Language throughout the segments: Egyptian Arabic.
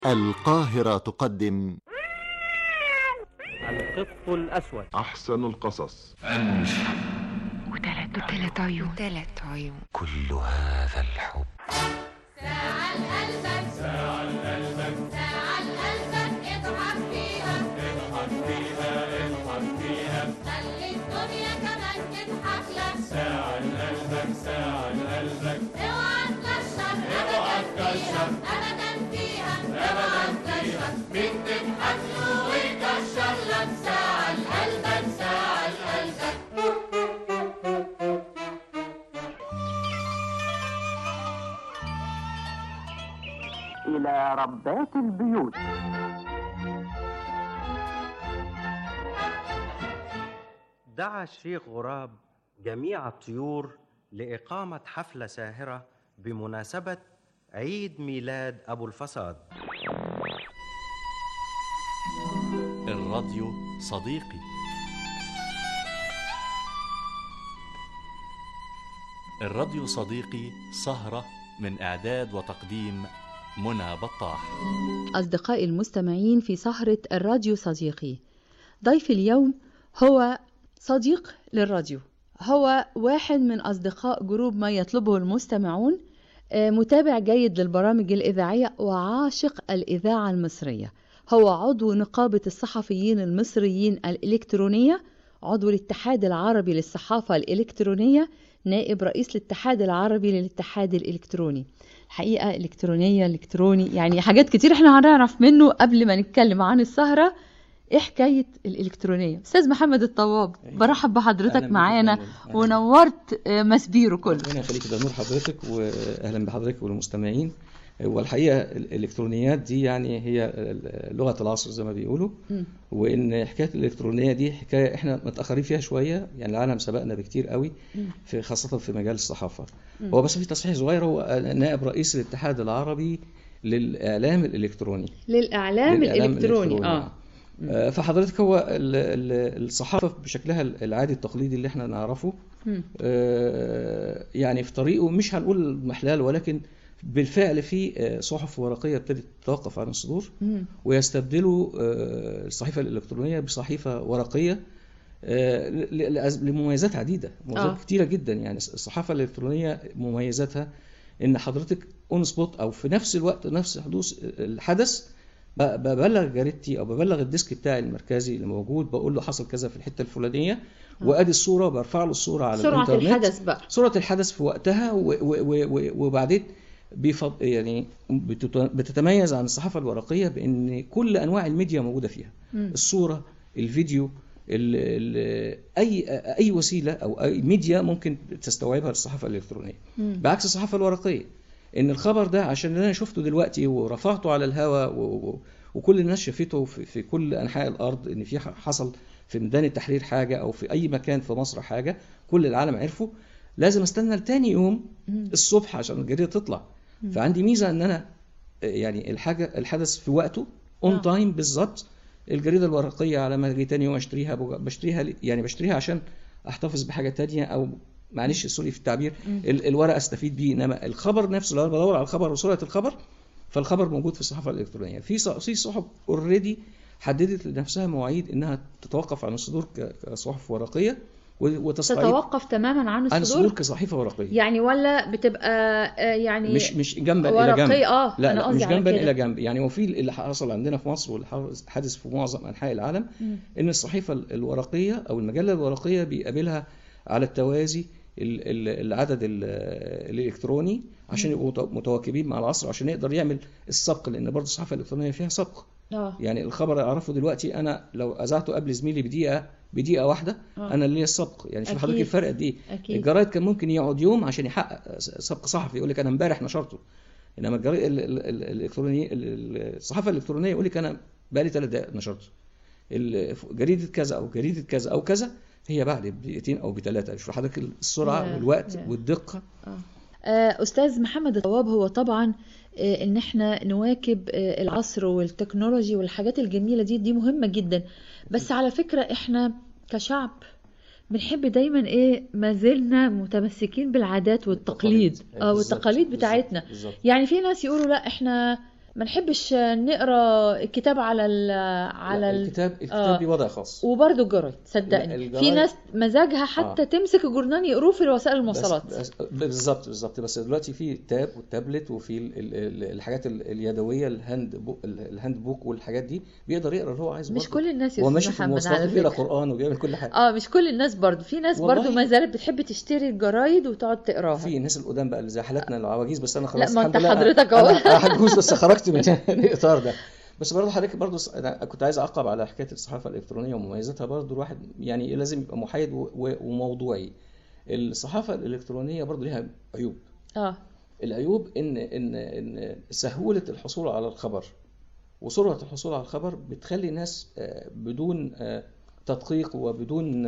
القاهرة تقدم القط الأسود أحسن القصص وثلاث وثلاث عيون وثلاث عيون كل هذا الحب ساعة لقلبك ساعة لقلبك ساعة لقلبك اضحك فيها اضحك فيها اضحك فيها خلي الدنيا كمان تضحك لك ساعة لقلبك ساعة لقلبك اوعى تكشر اوعى تكشر ابدا فيها اوعى تكشر مين تضحك له ويكشر لك ساعة لقلبك ساعة لقلبك إلى ربات البيوت دعا الشيخ غراب جميع الطيور لإقامة حفلة ساهرة بمناسبة عيد ميلاد أبو الفساد الراديو صديقي الراديو صديقي سهرة من إعداد وتقديم منى بطاح أصدقائي المستمعين في سهرة الراديو صديقي ضيف اليوم هو صديق للراديو هو واحد من أصدقاء جروب ما يطلبه المستمعون آه، متابع جيد للبرامج الإذاعية وعاشق الإذاعة المصرية هو عضو نقابة الصحفيين المصريين الإلكترونية عضو الاتحاد العربي للصحافة الإلكترونية نائب رئيس الاتحاد العربي للاتحاد الإلكتروني الحقيقة إلكترونية إلكتروني يعني حاجات كتير احنا هنعرف منه قبل ما نتكلم عن السهرة ايه حكاية الإلكترونية أستاذ محمد الطواب برحب بحضرتك أهلاً بك معانا أهلاً. أهلاً. ونورت آه، مسبيرو كله ربنا يخليك ده نور حضرتك واهلا بحضرتك والمستمعين والحقيقه الالكترونيات دي يعني هي لغه العصر زي ما بيقولوا مم. وان حكايه الالكترونيه دي حكايه احنا متاخرين فيها شويه يعني العالم سبقنا بكتير قوي مم. في خاصه في مجال الصحافه مم. هو بس في تصحيح صغير هو نائب رئيس الاتحاد العربي للاعلام الالكتروني للإعلام للإعلام الإلكتروني اه آه، فحضرتك هو ال- ال- الصحافه بشكلها العادي التقليدي اللي احنا نعرفه مم. آه، يعني في طريقه مش هنقول محلال ولكن بالفعل في آه، صحف ورقيه ابتدت تتوقف عن الصدور مم. ويستبدلوا آه، الصحيفه الالكترونيه بصحيفه ورقيه آه، ل- ل- لمميزات عديده مميزات آه. كتيره جدا يعني الصحافه الالكترونيه مميزاتها ان حضرتك اون سبوت او في نفس الوقت نفس حدوث الحدث ب- ببلغ جريدتي او ببلغ الديسك بتاعي المركزي اللي موجود بقول له حصل كذا في الحته الفلانيه وادي الصوره برفع له الصوره على سرعة الانترنت الحدث بقى صورة الحدث في وقتها و و و و وبعدين بيفض يعني بتت- بتتميز عن الصحافة الورقية بأن كل أنواع الميديا موجودة فيها مم. الصورة الفيديو ال ال أي أي وسيلة أو أي ميديا ممكن تستوعبها الصحافة الإلكترونية مم. بعكس الصحافة الورقية ان الخبر ده عشان انا شفته دلوقتي ورفعته على الهواء و... و... وكل الناس شافته في... في كل انحاء الارض ان في ح- حصل في ميدان التحرير حاجه او في اي مكان في مصر حاجه كل العالم عرفه لازم استنى لتاني يوم مم. الصبح عشان الجريده تطلع فعندي ميزه ان انا آه، يعني الحاجه الحدث في وقته اون آه. تايم بالظبط الجريده الورقيه على ما اجي تاني يوم اشتريها بج- بشتريها ل- يعني بشتريها عشان احتفظ بحاجه تانية او معلش سوري في التعبير ال- الورقه استفيد بيه انما الخبر نفسه لو انا بدور على الخبر وسرعه الخبر فالخبر موجود في الصحافه الالكترونيه في ص- في صحف اوريدي حددت لنفسها مواعيد انها تتوقف عن الصدور ك- كصحف ورقيه و- وتصعيد تتوقف تماما عن عن الصدور الصدور كصحيفه ورقيه يعني ولا بتبقى آه، يعني مش مش جنبا الى ورقية جنب اه لا أنا لا قصدي مش على جنبا كده. الى جنب يعني هو في اللي حصل عندنا في مصر واللي حادث في معظم انحاء العالم مم. ان الصحيفه الورقيه او المجله الورقيه بيقابلها على التوازي ال- ال- العدد ال- الالكتروني عشان يبقوا مت- متواكبين مع العصر عشان يقدر يعمل السبق لان برضه الصحافه الالكترونيه فيها سبق اه يعني الخبر اعرفه دلوقتي انا لو اذعته قبل زميلي بدقيقه بدقيقه واحده آه. انا ليا السبق يعني شوف أكيد. حضرتك الفرق قد ايه اكيد الجرايد كان ممكن يقعد يوم عشان يحقق سبق صحفي يقول لك انا امبارح نشرته انما الجرايد ال- ال- ال- الالكترونيه ال- ال- الصحافه الالكترونيه يقول لك انا بقالي ثلاث دقائق نشرته ال- جريده كذا او جريده كذا او كذا هي بعد بدقيقتين او بثلاثه شوف حضرتك السرعه يا- والوقت يا. والدقه آه، أستاذ محمد الطواب هو طبعا آه، إن إحنا نواكب آه، العصر والتكنولوجي والحاجات الجميلة دي دي مهمة جدا بس على فكرة إحنا كشعب بنحب دايما إيه ما زلنا متمسكين بالعادات والتقاليد اه بالظبط، والتقاليد بالظبط، بتاعتنا بالظبط يعني في ناس يقولوا لا إحنا ما نحبش نقرا الكتاب على ال على لا، ال... الكتاب آه. الكتاب ليه وضع خاص وبرضه الجرايد لا، صدقني في الجرايد- ناس مزاجها حتى آه. تمسك الجورنال يقروه في وسائل بس المواصلات بس- بالظبط بالظبط بس دلوقتي في التاب والتابلت وفي ال- ال- ال- الحاجات ال- اليدويه الهاند بوك الهاند بوك والحاجات دي بيقدر يقرا اللي هو عايزه مش برضه. كل الناس يا هو أستاذ ماشي في محمد المواصلات على وبيقرا فكرة. قران وبيعمل كل حاجه اه مش كل الناس برضه في ناس والله- برضه ما زالت بتحب تشتري الجرايد وتقعد تقراها في الناس القدام بقى اللي زي حالتنا العواجيز بس انا لا، خلاص ما الحمد أنت لله حضرتك أهو. انا عجوز بس خرجت من الاطار ده بس برضه حضرتك برضه س- أنا كنت عايز اعقب على حكايه الصحافه الالكترونيه ومميزاتها برضه الواحد يعني لازم يبقى محايد و- و- وموضوعي الصحافه الالكترونيه برضه ليها عيوب اه العيوب ان ان ان سهوله الحصول على الخبر وسرعه الحصول على الخبر بتخلي الناس آه، بدون آه، تدقيق وبدون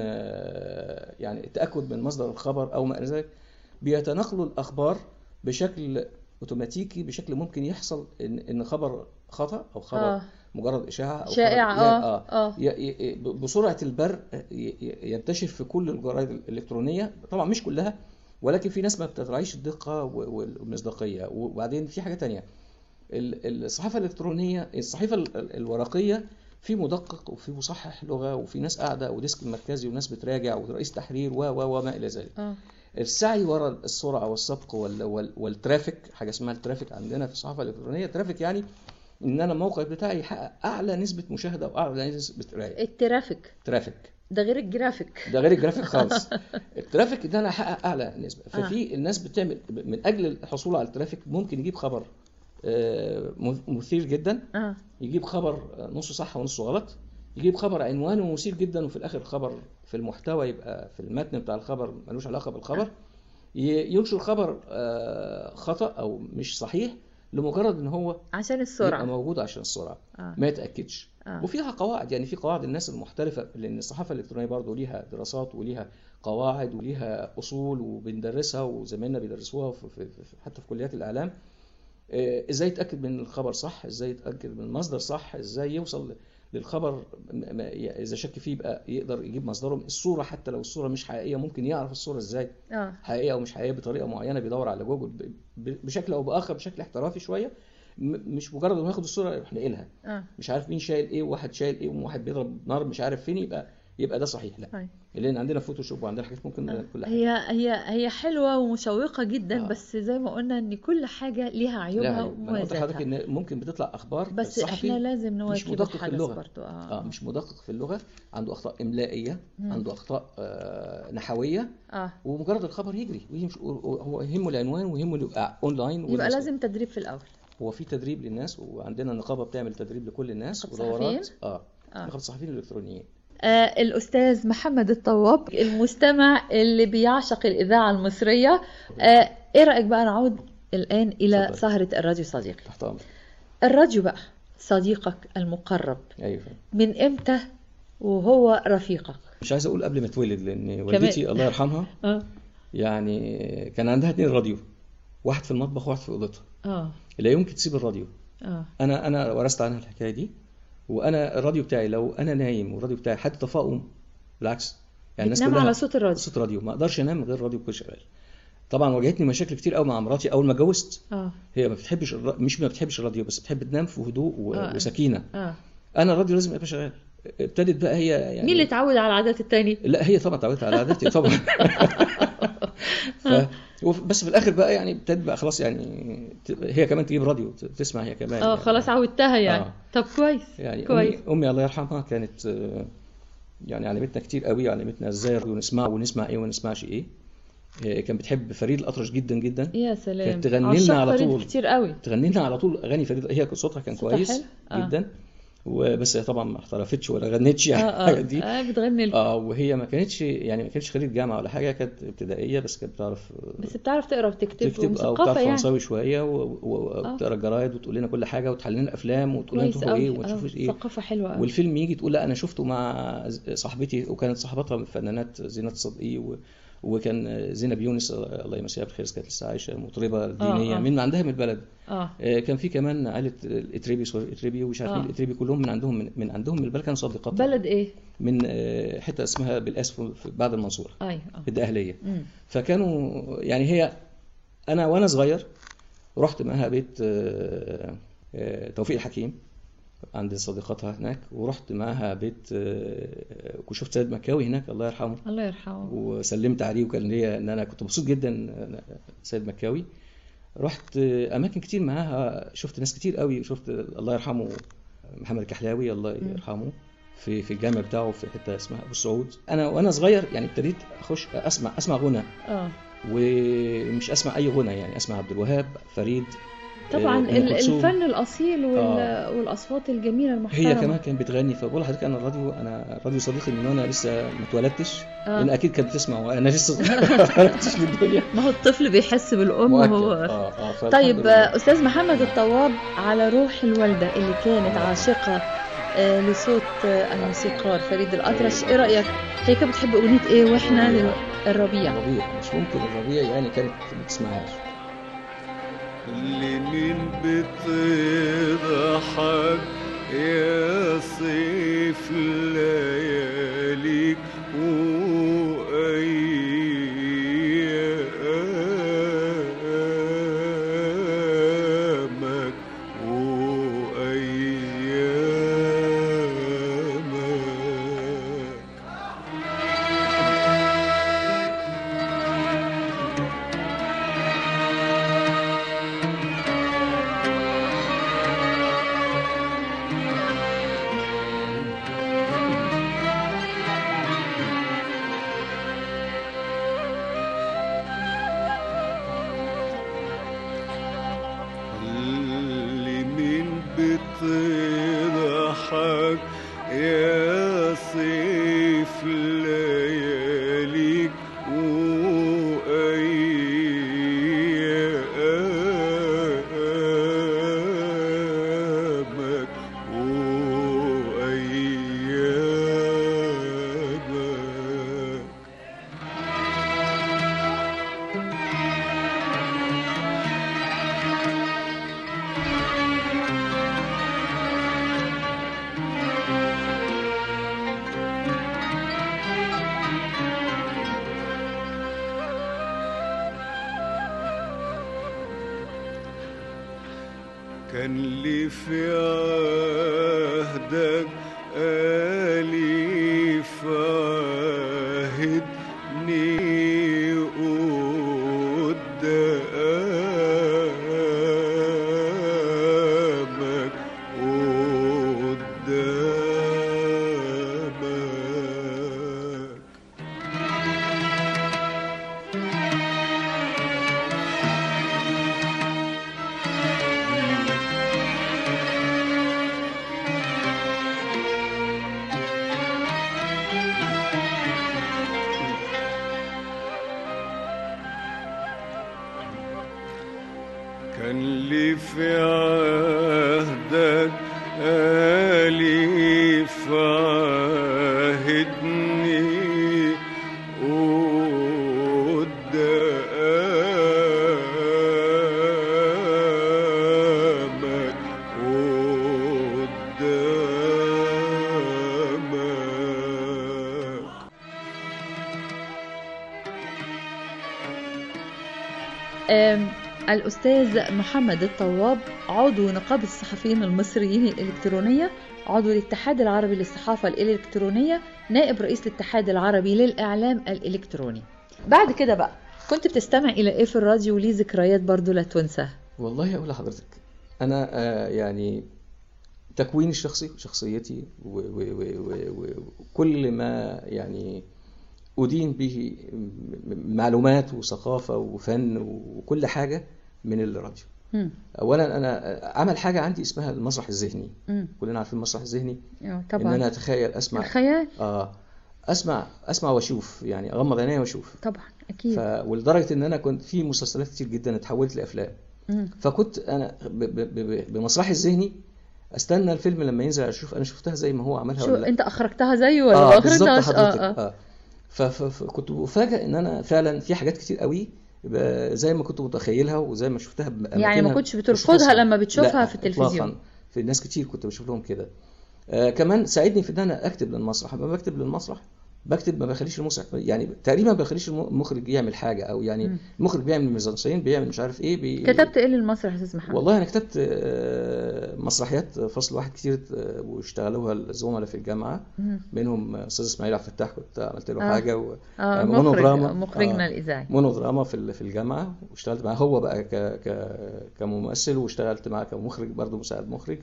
آه، يعني تاكد من مصدر الخبر او ما الى ذلك بيتناقلوا الاخبار بشكل اوتوماتيكي بشكل ممكن يحصل ان ان خبر خطا او خبر آه. مجرد اشاعه او شائعة، خبر يعني آه، آه. ي- ي- بسرعه البرق ي- ي- ينتشر في كل الجرائد الالكترونيه طبعا مش كلها ولكن في ناس ما بتراعيش الدقه و- والمصداقيه وبعدين في حاجه تانية ال- الصحافه الالكترونيه الصحيفه ال- ال- الورقيه في مدقق وفي مصحح لغه وفي ناس قاعده وديسك مركزي وناس بتراجع ورئيس تحرير و و وما الى ذلك اه السعي وراء السرعه والسبق وال وال والترافيك حاجه اسمها الترافيك عندنا في الصحافه الالكترونيه الترافيك يعني ان انا الموقع بتاعي يحقق اعلى نسبه مشاهده واعلى نسبه قرايه الترافيك ترافيك ده غير الجرافيك ده غير الجرافيك خالص الترافيك ده انا احقق اعلى نسبه آه. ففي الناس بتعمل من اجل الحصول على الترافيك ممكن يجيب خبر آه، مثير جدا اه يجيب خبر نص صح ونص غلط يجيب خبر عنوانه مثير جدا وفي الاخر خبر في المحتوى يبقى في المتن بتاع الخبر ملوش علاقه بالخبر ي- ينشر خبر آه، خطا او مش صحيح لمجرد ان هو عشان يبقى السرعة موجود عشان السرعه آه. ما يتاكدش آه. وفيها قواعد يعني في قواعد الناس المحترفه لان الصحافه الالكترونيه برضه ليها دراسات وليها قواعد وليها اصول وبندرسها وزمايلنا بيدرسوها في في في حتى في كليات الاعلام آه، ازاي يتاكد من الخبر صح ازاي يتاكد من المصدر صح ازاي يوصل للخبر م- م- اذا شك فيه يبقى يقدر يجيب مصدره الصوره حتى لو الصوره مش حقيقيه ممكن يعرف الصوره ازاي اه حقيقيه او مش حقيقيه بطريقه معينه بيدور على جوجل ب- ب- بشكل او باخر بشكل احترافي شويه م- مش مجرد انه ياخد الصوره يروح ناقلها اه مش عارف مين شايل ايه وواحد شايل ايه وواحد بيضرب نار مش عارف فين يبقى يبقى ده صحيح لا طيب. لان عندنا فوتوشوب وعندنا حاجات ممكن كل حاجه هي هي هي حلوة ومشوقة جدا آه. بس زي ما قلنا ان كل حاجة ليها عيوبها لا ما انا قلت لحضرتك ومميزاتها ان ممكن بتطلع اخبار بس الصحفي احنا لازم مش نواكب مدقق في الحدث اللغه برضو اه, اه مش مدقق في اللغه عنده اخطاء املائيه مم. عنده اخطاء آه نحويه اه ومجرد الخبر يجري ويمشي هو يهمه العنوان ويهمه إنه يبقى اونلاين يبقى والناس- لازم تدريب في الاول هو في تدريب للناس وعندنا نقابه بتعمل تدريب لكل الناس نقابة ودورات الصحفيين؟ اه آه. نقابه الصحفيين الالكترونيين آه الأستاذ محمد الطواب المستمع اللي بيعشق الإذاعة المصرية آه إيه رأيك بقى نعود الآن إلى اتفضل. سهرة الراديو صديقي تحت امرك الراديو بقى صديقك المقرب ايوه من إمتى وهو رفيقك مش عايز اقول قبل ما اتولد لان والدتي الله يرحمها اه يعني كان عندها اتنين راديو واحد في المطبخ وواحد في اوضتها اه لا يمكن تسيب الراديو اه انا انا ورثت عنها الحكايه دي وانا الراديو بتاعي لو انا نايم والراديو بتاعي حد طفاه اقوم بالعكس يعني الناس بتنام كلها على صوت الراديو. صوت راديو ما اقدرش انام من غير الراديو يكون شغال طبعا واجهتني مشاكل كتير قوي مع مراتي اول ما اتجوزت اه هي ما بتحبش الر... مش ما بتحبش الراديو بس بتحب تنام في هدوء و... آه. وسكينه اه انا الراديو لازم يبقى شغال ابتدت بقى هي يعني مين اللي اتعود على العادات التاني؟ لا هي طبعا اتعودت على عادتي طبعا ف... وف- بس في الاخر بقى يعني ابتدت بقى خلاص يعني ت- هي كمان تجيب راديو ت- تسمع هي كمان اه يعني. خلاص عودتها يعني آه. طب كويس يعني كويس امي امي الله يرحمها كانت آه، يعني علمتنا كتير قوي علمتنا ازاي الراديو نسمعه ونسمع ايه وما نسمعش ايه آه، كان بتحب فريد الاطرش جدا جدا يا سلام كانت تغني لنا عشاق على فريد طول. كتير قوي تغني لنا على طول اغاني فريد هي صوتها كان صوتها كويس حلو؟ آه. جدا وبس هي طبعا ما احترفتش ولا غنتش يعني اه الحاجات دي اه, آه بتغني لكم اه وهي ما كانتش يعني ما كانتش خريج جامعه ولا حاجه كانت ابتدائيه بس كانت بتعرف آه، بس بتعرف تقرا وتكتب تكتب او ومثقفة بتعرف يعني فرنساوي شويه و- و- وبتقرا الجرايد وتقول لنا كل حاجه وتحل لنا افلام وتقول لنا كويس انتوا ايه قوي وما اه تشوفوش ايه ثقافة حلوة قوي والفيلم يجي تقول لا انا شفته مع ز- صاحبتي وكانت صاحبتها من فنانات زينات صدقي و... وكان زينب يونس الله يمسيها بالخير كانت لسه عايشه مطربه دينيه آه. من عندها من البلد اه آه، كان في كمان عائله الاتريبي سوري الاتريبي ومش عارف آه. مين الاتريبي كلهم من عندهم من, من عندهم من البلد كانوا صديقات بلد ايه؟ من آه، حته اسمها بالاس في في- بعد المنصوره ايوه اه في الدقهليه مم. فكانوا يعني هي انا وانا صغير رحت معاها بيت آه، آه، توفيق الحكيم عند صديقتها هناك ورحت معاها بيت آه، وشفت سيد مكاوي هناك الله يرحمه الله يرحمه وسلمت عليه وكان ليا ان انا كنت مبسوط جدا سيد مكاوي رحت اماكن كتير معاها شفت ناس كتير قوي شفت الله يرحمه محمد الكحلاوي الله يرحمه في في الجامع بتاعه في حته اسمها ابو سعود انا وانا صغير يعني ابتديت اخش اسمع اسمع غنى اه ومش اسمع اي غنى يعني اسمع عبد الوهاب فريد طبعا آه، أم ال- كلثوم. الفن الاصيل وال... آه. والاصوات الجميله المحترمه هي كمان كانت بتغني فبقول لحضرتك انا الراديو انا الراديو صديقي من وانا لسه ما اتولدتش آه. لان اكيد كانت بتسمع وانا لسه ما اتولدتش للدنيا ما هو الطفل بيحس بالام مؤكد. وهو اه اه فالحمد طيب لله. آه، استاذ محمد الطواب على روح الوالده اللي كانت عاشقه آه، لصوت آه، الموسيقار فريد الاطرش ايه رايك هي كانت بتحب اغنيه ايه واحنا لل- الربيع الربيع مش ممكن الربيع يعني كانت ما تسمعهاش اللي مين بتضحك يا صيف لياليك وأيامك وأيامك اللي مين بتضحك يا صيف لياليك وأيامك وأيامك كان لي في عهدك أليف عهدني قدامك قدامك كان لي في عهدك أليف عهدني قدامك قدامك آم، الأستاذ محمد الطواب عضو نقابة الصحفيين المصريين الإلكترونية عضو الاتحاد العربي للصحافة الإلكترونية نائب رئيس الاتحاد العربي للإعلام الإلكتروني بعد كده بقى كنت بتستمع إلى إيه في الراديو وليه ذكريات برضو لا تنسى والله اقول لحضرتك انا آه، يعني تكويني الشخصي وشخصيتي و- و- و- و- و- وكل ما يعني أدين به م- م- معلومات وثقافة وفن وكل حاجة من الراديو مم. أولا أنا عمل حاجة عندي اسمها المسرح الذهني مم. كلنا عارفين المسرح الذهني آه، إن طبعا أنا أتخيل أسمع الخيال آه أسمع أسمع وأشوف يعني أغمض عيني وأشوف طبعا أكيد ف... ولدرجة إن أنا كنت في مسلسلات كتير جدا اتحولت لأفلام مم. فكنت انا ب... ب... ب... بمسرحي الذهني استنى الفيلم لما ينزل اشوف انا شفتها زي ما هو عملها شو ولا لا أنت أخرجتها زيه ولا اه ما بالظبط أخرجتهاش حضرتك آه آه. اه ف... ف... فكنت بفاجئ ان انا فعلا في حاجات كتير قوي ب- زي ما كنت متخيلها وزي ما شفتها بأماكنها يعني ما كنتش بترفضها بشوفها. لما بتشوفها لا، في التلفزيون. إطلاقاً. في ناس كتير كنت بشوف لهم كده آه كمان ساعدني في ان انا اكتب للمسرح لما بكتب للمسرح بكتب ما بخليش المخرج يعني تقريبا ما بخليش الم- المخرج يعمل حاجه او يعني مم. المخرج بيعمل ميزانسين بيعمل مش عارف ايه بي... كتبت ايه للمسرح يا استاذ محمد والله انا كتبت آه، مسرحيات فصل واحد كتير آه، واشتغلوها الزملاء في الجامعه مم. منهم استاذ اسماعيل عبد الفتاح كنت عملت له آه. حاجه و... اه مونودراما. مخرج مخرجنا آه. الإذاعي مونودراما في ال- في الجامعه واشتغلت معاه هو بقى ك ك كممثل واشتغلت معاه كمخرج برضه مساعد مخرج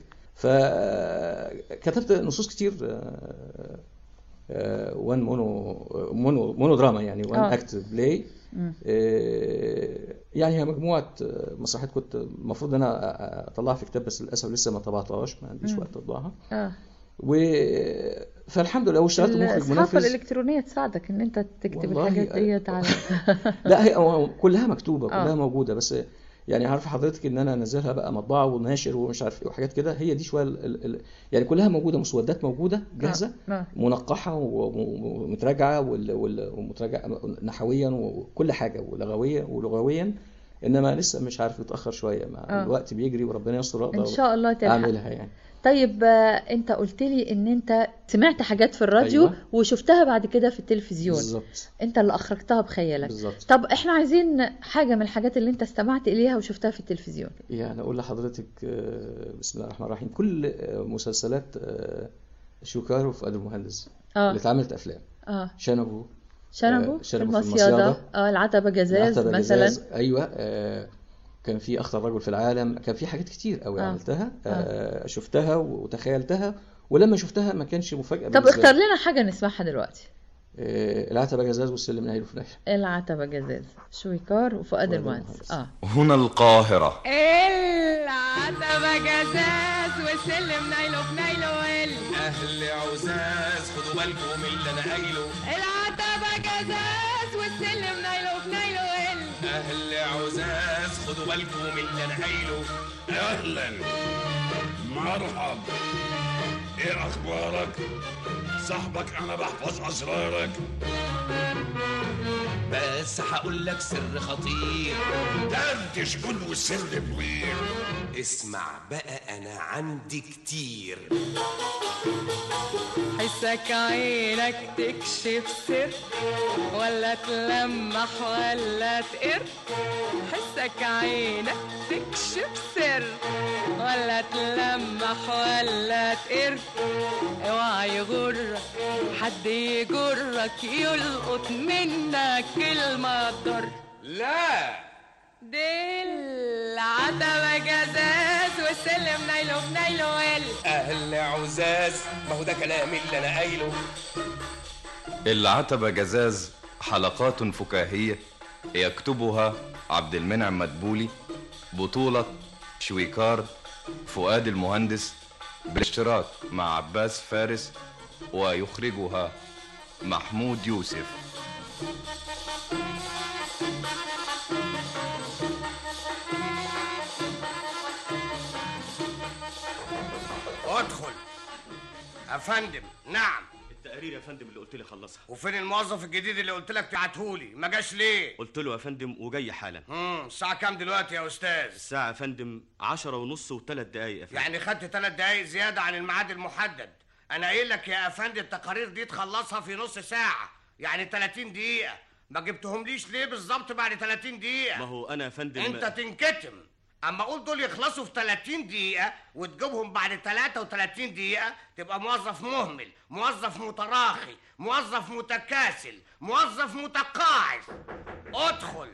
فكتبت نصوص كتير آه، آه، وان مونو مونو مونو دراما يعني وان آه. اكت بلاي مم. يعني هي مجموعه آه، مسرحيات كنت المفروض ان انا اطلعها في كتاب بس للاسف لسه ما طبعتهاش ما عنديش مم. وقت اطبعها اه و فالحمد لله واشتغلت مخرج الصحافة منفذ الإلكترونية تساعدك إن أنت تكتب والله الحاجات آه. ديت على لا هي هو كلها مكتوبه آه. كلها موجوده بس يعني عارف حضرتك ان انا انزلها بقى مطبعه وناشر ومش عارف ايه وحاجات كده هي دي شويه ال- ال- ال- يعني كلها موجوده مسودات موجوده جاهزه آه. منقحه وم- ومتراجعه وال- وال- ومتراجعه نحويا وكل حاجه ولغويا ولغويا انما لسه مش عارف يتاخر شويه مع آه. الوقت بيجري وربنا يستر إن اقدر شاء الله تلحق اعملها يعني طيب آه، أنت قلت لي إن أنت سمعت حاجات في الراديو أيوة. وشفتها بعد كده في التلفزيون بالظبط أنت اللي أخرجتها بخيالك بالظبط طب إحنا عايزين حاجة من الحاجات اللي أنت استمعت إليها وشفتها في التلفزيون يعني اقول لحضرتك آه، بسم الله الرحمن الرحيم كل آه، مسلسلات آه، شوكار وفؤاد المهندس اه اللي اتعملت افلام اه شنبو شنبو آه، في شنبو في المصيادة المصيادة. اه العتبة جزاز العتبة مثلا جزاز ايوه آه، كان في اخطر رجل في العالم كان في حاجات كتير قوي آه. عملتها آه، شفتها وتخيلتها ولما شفتها ما كانش مفاجأة طب بالنسبة اختار لي. لنا حاجة نسمعها دلوقتي آه، العتبة جزاز والسلم نايل وفنايل العتبة جزاز شويكار وفؤاد فؤاد المهندس المهندس. اه هنا القاهرة العتبة جزاز وسلم نايله بنايله ويل اهل عزاز خدوا بالكم من اللي انا قايله العتبة جزاز وسلم نايله بنايله ويل اهل عزاز خدوا بالكم من اللي انا قايله أهلا مرحب إيه أخبارك؟ صاحبك أنا بحفظ أسرارك بس هقول لك سر خطير دردش قول والسر كبير اسمع بقى انا عندي كتير حسك عينك تكشف سر ولا تلمح ولا تقر حسك عينك تكشف سر ولا تلمح ولا تقر اوعى يغرك حد يجرك يلقط منك كلمة ضر لا دي العتبة جزاز والسلم نايله بنايله ويل اهل عزاز ما هو ده كلام اللي انا قايله العتبة جزاز حلقات فكاهية يكتبها عبد المنعم مدبولي بطولة شويكار فؤاد المهندس بالاشتراك مع عباس فارس ويخرجها محمود يوسف ادخل افندم نعم التقرير يا فندم اللي قلت لي خلصها وفين الموظف الجديد اللي قلت لك تبعتهولي ما جاش ليه قلت له يا فندم وجاي حالا امم الساعه كام دلوقتي يا استاذ الساعة يا فندم عشرة ونص وثلاث دقايق يا فندم يعني خدت ثلاث دقايق زياده عن الميعاد المحدد انا قايل لك يا افندي التقارير دي تخلصها في نص ساعه يعني 30 دقيقه ما جبتهم ليش ليه بالظبط بعد 30 دقيقه ما هو أنا يا فندم انت تنكتم اما اقول دول يخلصوا في 30 دقيقة وتجيبهم بعد 33 دقيقة تبقى موظف مهمل، موظف متراخي، موظف متكاسل، موظف متقاعس. ادخل.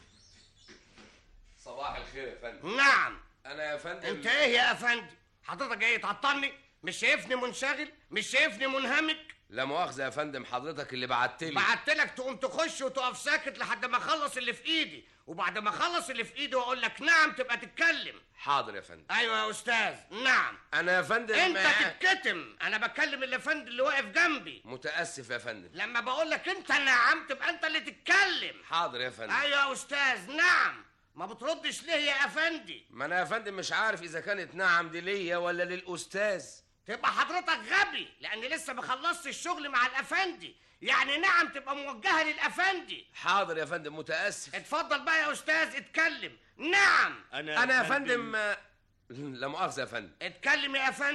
صباح الخير يا فندم نعم، انا يا فندم انت ايه يا افندي؟ حضرتك جاي تعطلني؟ مش شايفني منشغل؟ مش شايفني منهمك؟ لا مؤاخذه يا فندم حضرتك اللي بعت لي بعت لك تقوم تخش وتقف ساكت لحد ما اخلص اللي في ايدي، وبعد ما اخلص اللي في ايدي واقول لك نعم تبقى تتكلم. حاضر يا فندم ايوه يا استاذ، نعم. انا يا فندم انت تتكتم انا بكلم الافندي اللي واقف جنبي متاسف يا فندم لما بقول لك انت نعم تبقى انت اللي تتكلم حاضر يا فندم ايوه يا استاذ نعم ما بتردش ليه يا افندي ما انا يا فندم مش عارف اذا كانت نعم دي ليا ولا للاستاذ تبقى حضرتك غبي لاني لسه ما خلصت الشغل مع الافندي يعني نعم تبقى موجهه للافندي حاضر يا فندم متاسف اتفضل بقى يا استاذ اتكلم نعم انا يا فندم لا مؤاخذه يا فندم اتكلم يا افندي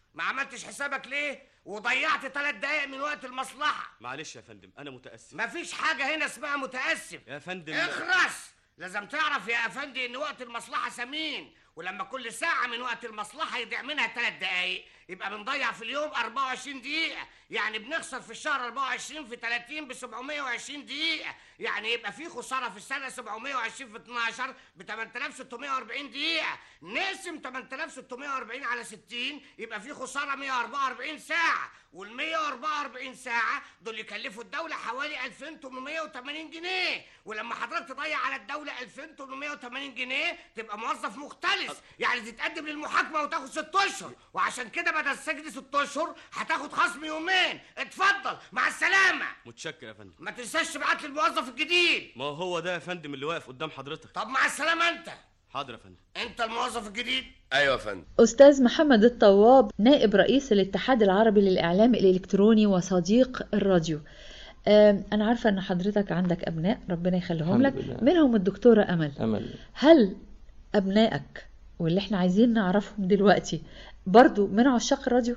ما عملتش حسابك ليه وضيعت ثلاث دقايق من وقت المصلحه معلش يا فندم انا متاسف مفيش حاجه هنا اسمها متاسف يا فندم اخرس لازم تعرف يا افندي ان وقت المصلحه ثمين ولما كل ساعة من وقت المصلحة يضيع منها ثلاث دقايق يبقى بنضيع في اليوم 24 دقيقة يعني بنخسر في الشهر 24 في 30 ب 720 دقيقة يعني يبقى في خسارة في السنة 720 في 12 ب 8640 دقيقة نقسم 8640 على 60 يبقى في خسارة 144 ساعة وال 144 ساعة دول يكلفوا الدولة حوالي 2880 جنيه ولما حضرتك تضيع على الدولة 2880 جنيه تبقى موظف مختلس يعني تتقدم للمحاكمة وتاخد ست أشهر وعشان كده بدل السجن ست أشهر هتاخد خصم يومين اتفضل مع السلامة متشكر يا فندم ما تنساش تبعت لي الموظف الجديد ما هو ده يا فندم اللي واقف قدام حضرتك طب مع السلامة أنت حاضر يا فندم أنت الموظف الجديد ايوه يا فندم أستاذ محمد الطواب نائب رئيس الاتحاد العربي للإعلام الإلكتروني وصديق الراديو آم، أنا عارفة أن حضرتك عندك أبناء ربنا يخليهم لك الحمد لله. منهم الدكتورة أمل امل هل أبنائك واللي احنا عايزين نعرفهم دلوقتي برضو من عشاق الراديو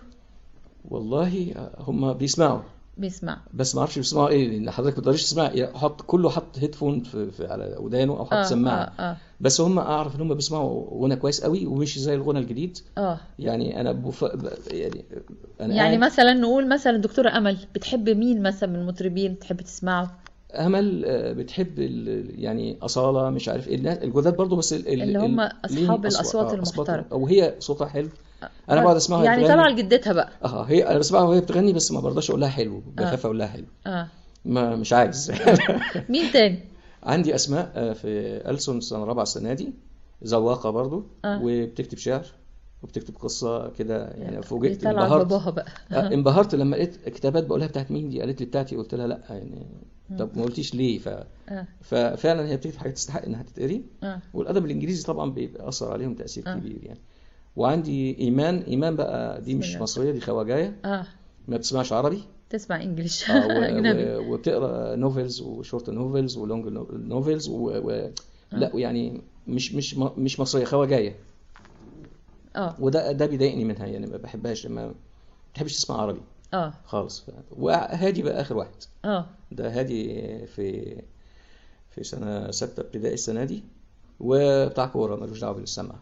والله هم بيسمعوا بيسمع بس ما اعرفش بيسمعوا ايه لان حضرتك ما تقدريش تسمع يعني حط كله حط هيدفون في, في على ودانه او حط آه، سماعه آه، آه. بس هم اعرف ان هم بيسمعوا غنى كويس قوي ومش زي الغنى الجديد اه يعني انا بف... ب- يعني انا يعني قاعد- مثلا نقول مثلا دكتورة أمل بتحب مين مثلا من المطربين بتحب تسمعه امل آه، بتحب ال... يعني اصاله مش عارف ايه الناس الجداد برضو بس ال... ال- اللي هم ال- أصحاب ليهم الأصوات آه، أصوات- المحترمة. وهي صوتها حلو انا بقعد اسمعها يعني بتغني. طالعة لجدتها بقى اه هي انا بسمعها وهي بتغني بس ما برضاش اقول لها حلو بخاف اقول لها حلو اه ما مش عايز مين تاني عندي اسماء آه، في ألسن سنه رابعه السنه دي ذواقه برضو آه. وبتكتب شعر وبتكتب قصه كده يعني فوجئت دي طالعة انبهرت باباها بقى آه، انبهرت لما لقيت كتابات بقولها بتاعت مين دي قالت لي بتاعتي قلت لها لا يعني طب ما قلتيش ليه ف... آه. ففعلا هي بتكتب حاجات تستحق انها تتقري آه. والادب الانجليزي طبعا بيأثر عليهم تأثير آه. كبير يعني وعندي ايمان ايمان بقى دي مش الله. مصريه دي خواجايه اه ما بتسمعش عربي تسمع انجليش آه، و- اجنبي و- وبتقرا نوفلز وشورت نوفلز ولونج نوفلز و... و... لا يعني مش مش م- مش مصريه خواجايه اه وده ده بيضايقني منها يعني ما بحبهاش لما ما بتحبش تسمع عربي اه خالص ف... وهادي بقى اخر واحد اه ده هادي في في سنه سته ابتدائي السنه دي وبتاع كوره ملوش دعوه بالسمع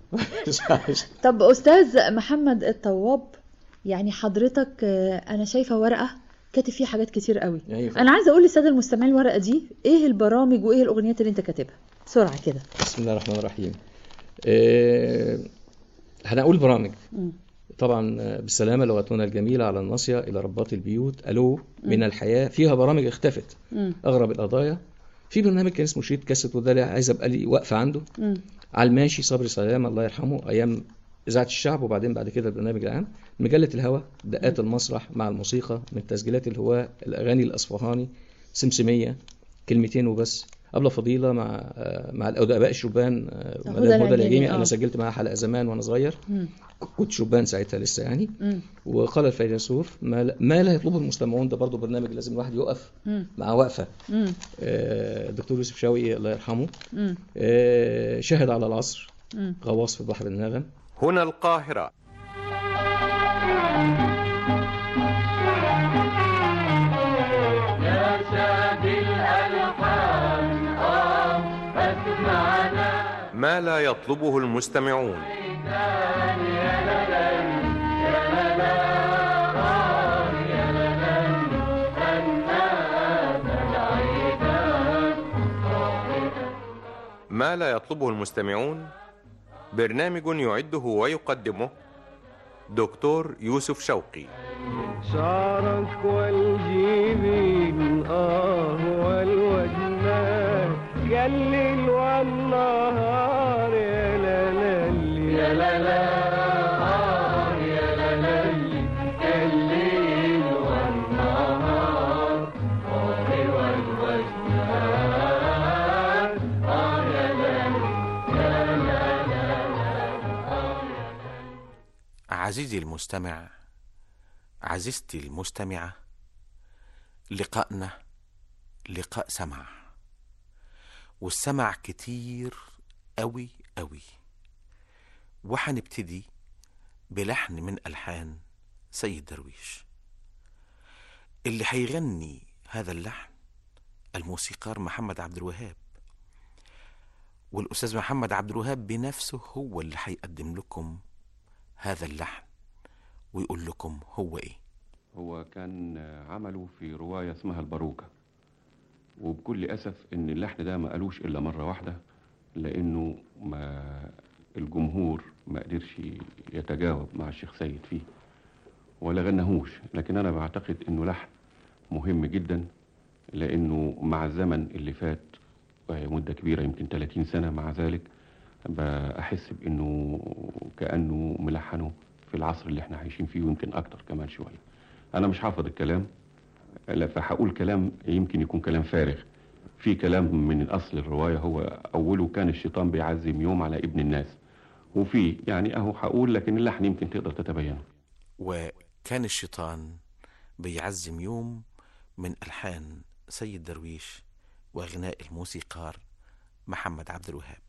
طب استاذ محمد الطواب يعني حضرتك آه، انا شايفه ورقه كاتب فيها حاجات كتير قوي أيوة. انا عايزه اقول للساده المستمعين الورقه دي ايه البرامج وايه الاغنيات اللي انت كاتبها بسرعه كده بسم الله الرحمن الرحيم آه، هنقول برامج مم. طبعا بالسلامة لغتنا الجميلة على الناصية إلى رباط البيوت ألو من الحياة فيها برامج اختفت مم. أغرب القضايا في برنامج كان اسمه شريط كاسيت وده اللي عايز أبقى لي وقفة عنده مم. على الماشي صبري سلام الله يرحمه أيام إذاعة الشعب وبعدين بعد كده البرنامج العام مجلة الهوى دقات المسرح مع الموسيقى من تسجيلات الهواة الأغاني الأصفهاني سمسمية كلمتين وبس أبلة فضيلة مع آه، مع الأدباء الشبان آه، هدى مدام هدى العجيمي، العجيمي آه. أنا سجلت معاها حلقة زمان وأنا صغير مم. كنت شبان ساعتها لسه يعني مم. وقال الفيلسوف ما لا, ما لا يطلبه المستمعون ده برضه برنامج لازم الواحد يقف مم. مع وقفة مم. آه، الدكتور يوسف شوقي الله يرحمه مم. آه، شاهد على العصر مم. غواص في بحر النغم هنا القاهرة يا شادي الألحان آه فاسمعنا ما لا يطلبه المستمعون يا للا يا للا آه يا للا الناس العيدان ما لا يطلبه المستمعون برنامج يعده ويقدمه دكتور يوسف شوقي شعرك والجبين آه والوجنان قلل والنهار يا لالي يا لالا آه يا لالي قلل والنهار آه والوجنان آه يا لالي يا لالا آه عزيزي المستمع عزيزتي المستمعة لقائنا لقاء سمع والسمع كتير قوي قوي وحنبتدي بلحن من ألحان سيد درويش اللي هيغني هذا اللحن الموسيقار محمد عبد الوهاب والأستاذ محمد عبد الوهاب بنفسه هو اللي هيقدم لكم هذا اللحن ويقول لكم هو إيه هو كان عمله في رواية اسمها الباروكة وبكل أسف إن اللحن ده ما قالوش إلا مرة واحدة لأنه ما الجمهور ما قدرش يتجاوب مع الشيخ سيد فيه ولا غنهوش لكن أنا بعتقد إنه لحن مهم جدا لأنه مع الزمن اللي فات وهي مدة كبيرة يمكن 30 سنة مع ذلك بحس بإنه كأنه ملحنه في العصر اللي احنا عايشين فيه ويمكن أكتر كمان شوية أنا مش حافظ الكلام لا فهقول كلام يمكن يكون كلام فارغ في كلام من أصل الرواية هو أوله كان الشيطان بيعزم يوم على ابن الناس وفي يعني أهو هقول لكن اللحن يمكن تقدر تتبينه وكان الشيطان بيعزم يوم من ألحان سيد درويش وغناء الموسيقار محمد عبد الوهاب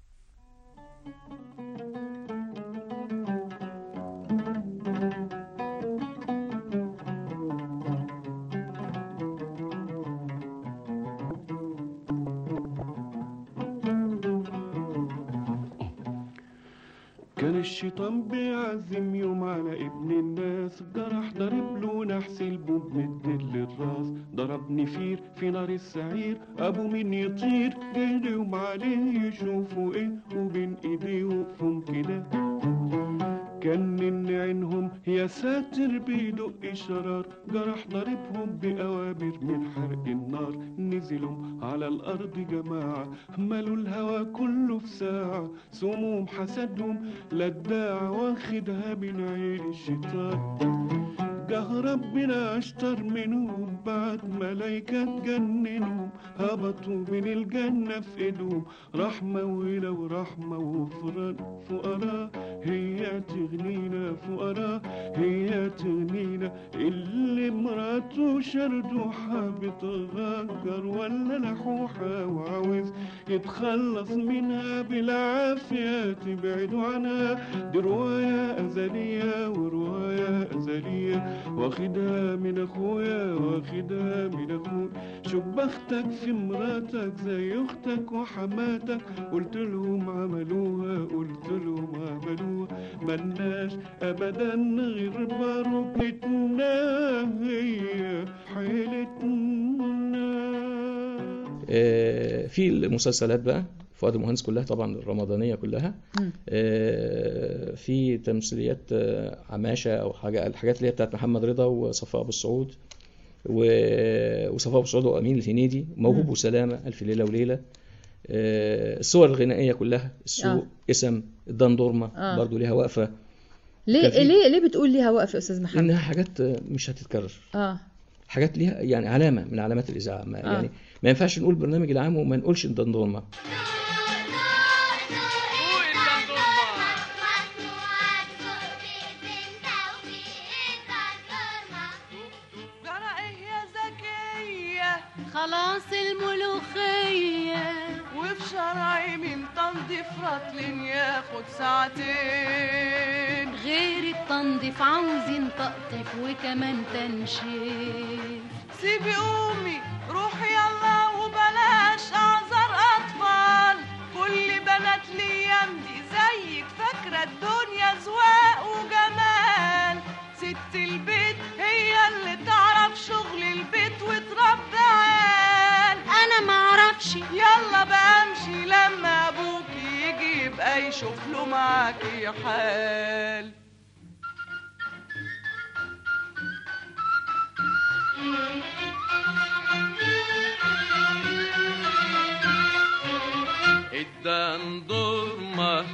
كان الشيطان بيعزم يوم على ابن الناس جرح ضرب له نحس البوب مد للراس ضرب نفير في نار السعير ابو مين يطير جه يوم عليه يشوفوا ايه وبين ايديه وقفهم كده كان من عينهم يا ساتر بيدق شرار جرح ضربهم بأوامر من حرق النار نزلوا على الأرض جماعة ملوا الهوا كله في ساعة سموم حسدهم لداع واخدها من عين الشيطان جه ربنا اشتر منهم بعد ملايكة تجننهم هبطوا من الجنة في ايدهم رحمة وهنا ورحمة وغفران فقراء هي تغنينا فقراء هي تغنينا اللي مراته شردوحة بتغجر ولا لحوحة وعاوز يتخلص منها بالعافية تبعدوا عنها دي رواية أزلية ورواية أزلية واخدها من أخويا واخدها من أخويا شوف بختك في مراتك زي أختك وحماتك قلت لهم عملوها قلت لهم عملوها ملناش أبدا غير باروكتنا هي حيلتنا آه، في المسلسلات بقى فؤاد المهندس كلها طبعا الرمضانية كلها مم. آه، في تمثيليات آه، عماشة أو حاجة الحاجات اللي هي بتاعت محمد رضا وصفاء أبو السعود و- وصفاء أبو السعود وأمين الهنيدي موهوب مم. وسلامة ألف ليلة وليلة آه، الصور الغنائية كلها السوق آه. اسم الدندورمة آه. برضو ليها وقفة ليه كان في- ليه ليه بتقول ليها وقف يا استاذ محمد إنها حاجات آه، مش هتتكرر اه حاجات ليها يعني علامة من علامات الإذاعة ما آه. يعني ما ينفعش نقول برنامج العام وما نقولش الدندورمة جرى ايه يا زكية خلاص الملوخية وفي شرعي من تنظيف رطل ياخد ساعتين غير التنظيف عاوزين تقطيف وكمان تنشيف سيبي قومي روحي يلا وبلاش اعذر اطفال كل بنات الايام دي زيك فاكره الدنيا زواق وجمال ست البيت هي اللي تعرف شغل البيت وتربي عيال انا معرفش يلا بقى امشي لما ابوك يجي يبقى يشوف له معاكي حال الدندورمة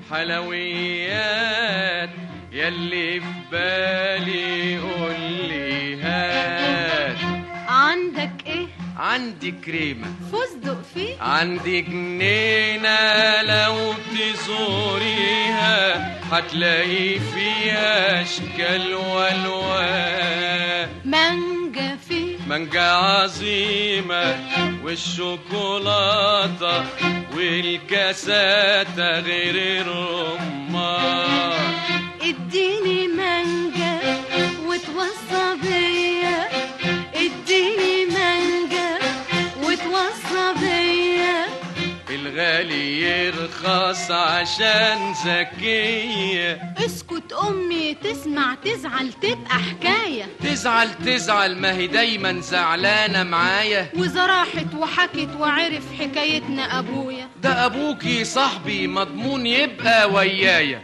حلويات يلي في بالي قول لي هات عندك ايه عندي كريمة فستق فيه عندي جنينة لو تزوريها هتلاقي فيها أشكال والوان مانجا فيه مانجا عظيمة والشوكولاتة والكاساتة غير الرمان اديني مانجا عشان ذكية اسكت امي تسمع تزعل تبقى حكايه تزعل تزعل ما هي دايما زعلانة معايا واذا راحت وحكت وعرف حكايتنا ابويا ده أبوكي صاحبي مضمون يبقى ويايا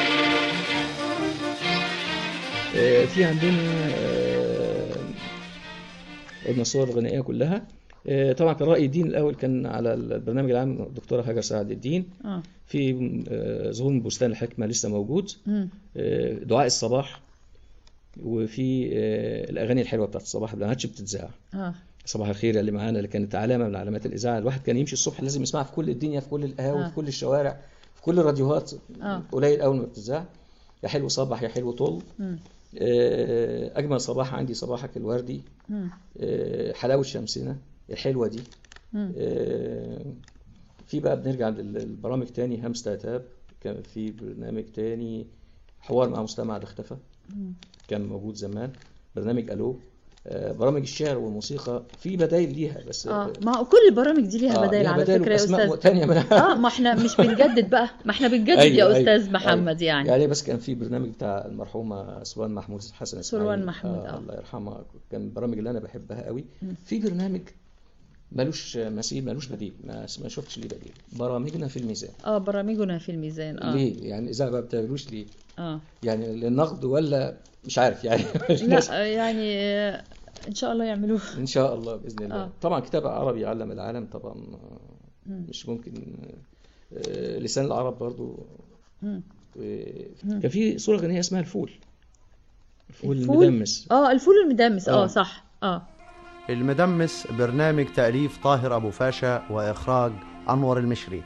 آه، في عندنا آه، قلنا الصور الغنائيه كلها آه، طبعا كان راي الدين الاول كان على البرنامج العام الدكتوره هاجر سعد الدين اه في آه، ظهور بستان الحكمه لسه موجود مم. آه، دعاء الصباح وفي آه، الاغاني الحلوه بتاعت الصباح اللي ما عادش بتتذاع اه صباح الخير اللي معانا اللي كانت علامه من علامات الاذاعه الواحد كان يمشي الصبح لازم يسمعها في كل الدنيا في كل القهاوي آه. في كل الشوارع في كل الراديوهات اه قليل قوي ما بتتذاع يا حلو صبح يا حلو طل مم. آه، اجمل صباح عندي صباحك الوردي مم. آه، حلاوه شمسنا الحلوه دي مم. آه، في بقى بنرجع للبرامج تاني همس تاتاب كان في برنامج تاني حوار مع مستمع ده اختفى مم. كان موجود زمان برنامج الو آه، برامج الشعر والموسيقى في بدايل ليها بس اه ما هو كل البرامج دي ليها آه، بدايل ليها على بدايل فكره يا وأسماء استاذ تانية منها. اه ما احنا مش بنجدد بقى ما احنا بنجدد أيوة، يا أيوة، استاذ أيوة. محمد يعني يعني بس كان في برنامج بتاع المرحومه سلوان محمود حسن سلوان إسماعيل. محمود، آه آه. الله يرحمها كان من البرامج اللي انا بحبها قوي مم. في برنامج ملوش مثيل ملوش بديل ما, ما شفتش ليه بديل برامجنا في الميزان اه برامجنا في الميزان اه ليه يعني اذا ما بتعملوش ليه اه يعني للنقد ولا مش عارف يعني لا آه، يعني آه، ان شاء الله يعملوه ان شاء الله باذن الله آه. طبعا كتاب عربي يعلم العالم طبعا آه، مم. مش ممكن آه، لسان العرب برضو مم. و- مم. كان في صوره غنيه اسمها الفول الفول الفول؟ المدمس اه الفول المدمس اه آه. صح اه المدمس برنامج تأليف طاهر أبو فاشا وإخراج أنور المشري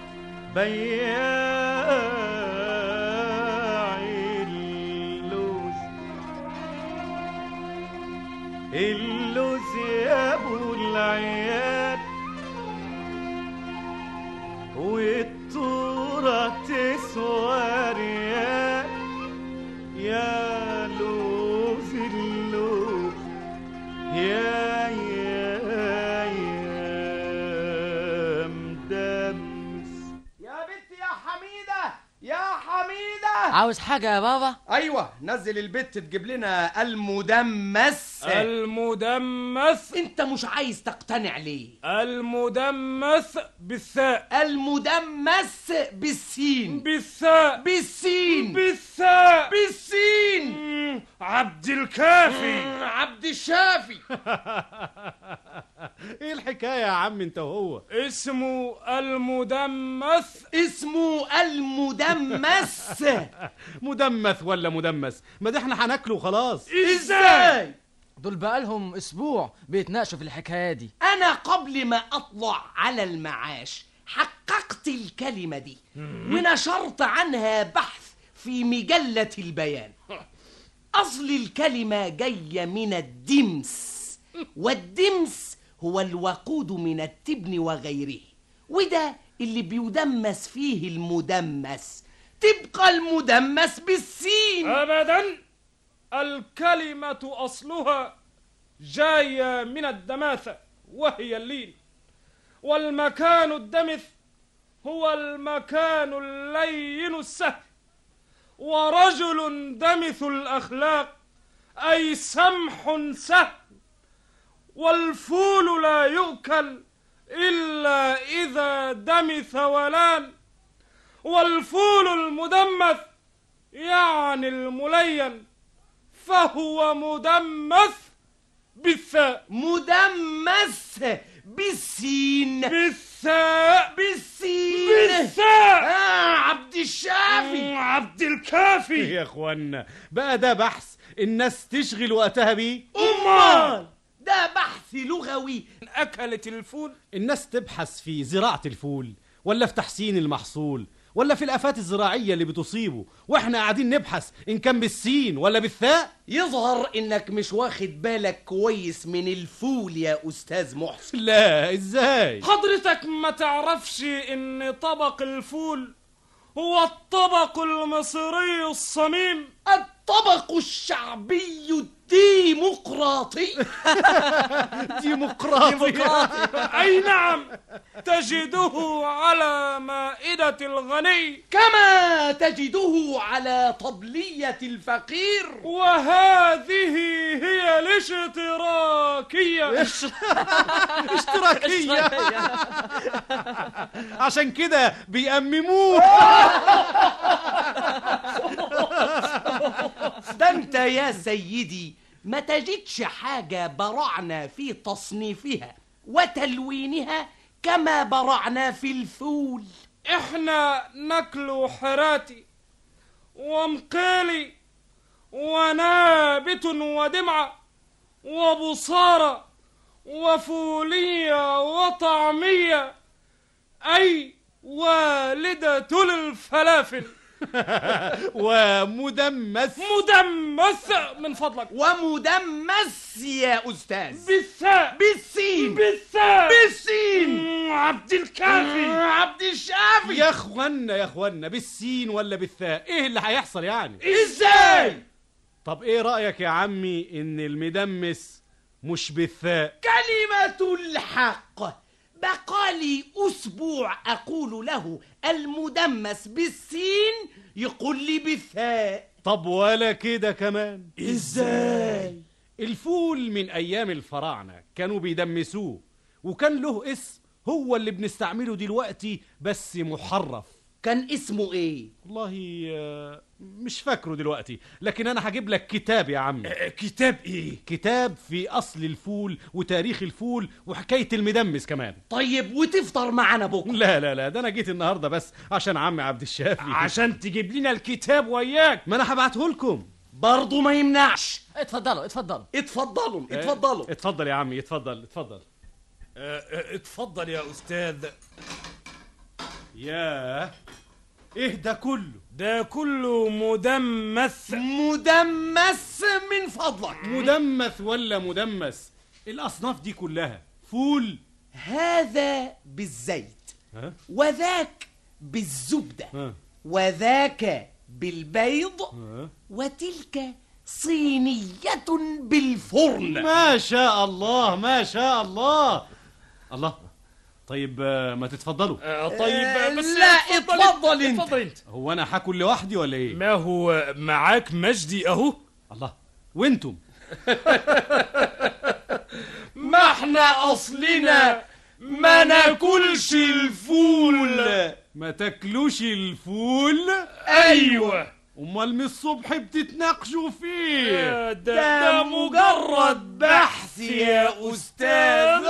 بياع اللوز اللوز يا ابو العيال والطورة تسوى ريال يا لوز اللوز يا يا يا مدمس يا بنت يا حميدة يا حميدة عاوز حاجة يا بابا؟ أيوة نزل البت تجيب لنا المدمس المدمس أنت مش عايز تقتنع ليه؟ المدمس بالثاء المدمس بالسين بالثاء بالسين بالثاء بالسين عبد الكافي عبد الشافي ايه الحكاية يا عم انت وهو اسمه المدمس اسمه المدمس مدمث ولا مدمس ما ده احنا هناكله خلاص ازاي دول بقالهم أسبوع بيتناقشوا في الحكاية دي أنا قبل ما أطلع على المعاش حققت الكلمة دي ونشرت عنها بحث في مجلة البيان أصل الكلمة جاية من الدمس والدمس هو الوقود من التبن وغيره وده اللي بيدمس فيه المدمس تبقى المدمس بالسين أبدا الكلمة أصلها جاية من الدماثة وهي اللين والمكان الدمث هو المكان اللين السهل ورجل دمث الأخلاق أي سمح سهل والفول لا يؤكل إلا إذا دمث ولان والفول المدمث يعني الملين فهو مدمث بالثاء مدمس بالسين بالثاء بالسين بالثاء آه عبد الشافي عبد الكافي يا اخوانا بقى ده بحث الناس تشغل وقتها بيه أمال ده بحث لغوي أكلت الفول الناس تبحث في زراعة الفول ولا في تحسين المحصول ولا في الآفات الزراعية اللي بتصيبه واحنا قاعدين نبحث إن كان بالسين ولا بالثاء يظهر انك مش واخد بالك كويس من الفول يا استاذ محسن لا ازاي حضرتك ما تعرفش ان طبق الفول هو الطبق المصري الصميم الطبق الطبق الشعبي الديمقراطي ديمقراطي أي نعم تجده على مائدة الغني كما تجده على طبلية الفقير وهذه هي الاشتراكية اشتراكية عشان كده بيأمموه ده انت يا سيدي ما تجدش حاجة برعنا في تصنيفها وتلوينها كما برعنا في الفول احنا ناكلو حراتي ومقالي ونابت ودمعة وبصارة وفولية وطعمية أي والدة الفلافل ومدمس مدمس من فضلك ومدمس يا أستاذ بالساء بالسين بالساء بالسين عبد الكافي عبد الشافي يا اخوانا يا اخوانا بالسين ولا بالثاء ايه اللي هيحصل يعني ازاي طب ايه رأيك يا عمي ان المدمس مش بالثاء كلمة الحق بقالي أسبوع أقول له المدمس بالسين يقول لي بالثاء طب ولا كده كمان إزاي؟ الفول من ايام الفراعنة كانوا بيدمسوه وكان له اسم هو اللي بنستعمله دلوقتي بس محرف كان اسمه ايه والله آه، مش فاكره دلوقتي لكن انا هجيب لك كتاب يا عم كتاب ايه كتاب في اصل الفول وتاريخ الفول وحكاية المدمس كمان طيب وتفطر معنا بكره لا لا لا ده انا جيت النهارده بس عشان عمي عبد الشافي عشان تجيب لنا الكتاب وياك ما انا هبعته لكم برضه ما يمنعش اتفضلوا اتفضلوا اتفضلوا اتفضلوا اتفضل يا عمي اتفضل اتفضل اتفضل يا أستاذ ياه ايه ده كله ده كله مدمس مدمس من فضلك مدمث ولا مدمس الاصناف دي كلها فول هذا بالزيت ها وذاك بالزبدة ها وذاك بالبيض ها وتلك صينية بالفرن ما شاء الله ما شاء الله الله طيب آه، ما تتفضلوا طيب بس لا اتفضل انت اتفضل انت هو انا هاكل لوحدي ولا ايه ما هو معاك مجدي اهو الله وانتم ما احنا اصلنا ما ناكلش الفول ما تاكلوش الفول ايوه امال من الصبح بتتناقشوا فيه ده, ده مجرد بحث يا استاذ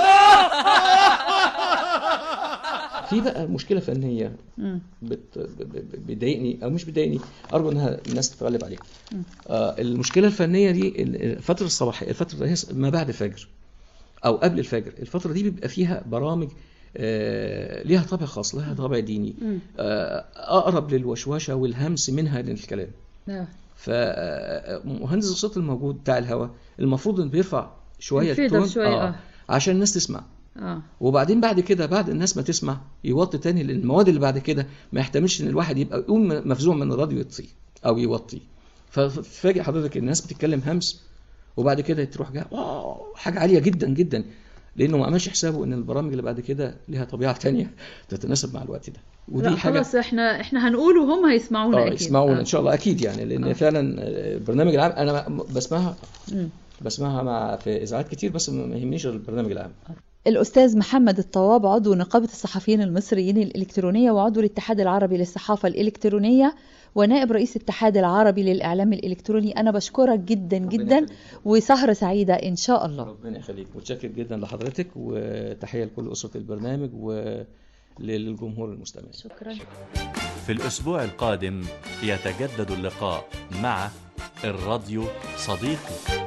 في بقى مشكله فنيه بت... ب- ب- بتضايقني او مش بتضايقني ارجو انها الناس تتغلب عليها آه المشكله الفنيه دي ال- الفتره الصباحيه الفتره اللي هي ما بعد الفجر او قبل الفجر الفتره دي بيبقى فيها برامج آه ليها طابع خاص لها طابع ديني آه اقرب للوشوشه والهمس منها للكلام نعم. فمهندس الصوت الموجود بتاع الهواء المفروض انه بيرفع شويه الفيدر التون شوية، آه. عشان الناس تسمع اه وبعدين بعد كده بعد الناس ما تسمع يوطي تاني لان المواد اللي بعد كده ما يحتملش ان الواحد يبقى يقوم مفزوع من الراديو يطفي او يوطي فتفاجئ حضرتك الناس بتتكلم همس وبعد كده تروح جاي واو حاجه عاليه جدا جدا لانه ما عملش حسابه ان البرامج اللي بعد كده ليها طبيعه تانية تتناسب مع الوقت ده ودي لا حاجه خلاص احنا احنا هنقول وهم هيسمعونا اه اكيد يسمعونا آه. ان شاء الله اكيد يعني لان آه. فعلا آه، البرنامج العام انا م- بسمعها مم. بسمعها مع في اذاعات كتير بس ما يهمنيش غير البرنامج العام الأستاذ محمد الطواب عضو نقابة الصحفيين المصريين الإلكترونية وعضو الاتحاد العربي للصحافة الإلكترونية ونائب رئيس الاتحاد العربي للإعلام الإلكتروني أنا بشكرك جدا جدا وسهرة سعيدة إن شاء الله ربنا يخليك متشكر جدا لحضرتك وتحيه لكل اسره البرنامج وللجمهور المستمع شكرا في الأسبوع القادم يتجدد اللقاء مع الراديو صديقي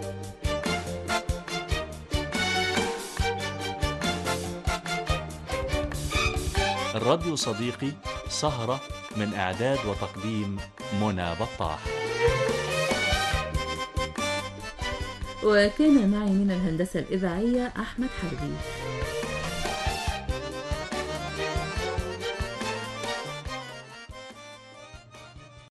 الراديو صديقي سهرة من إعداد وتقديم منى بطاح وكان معي من الهندسة الإذاعية أحمد حربي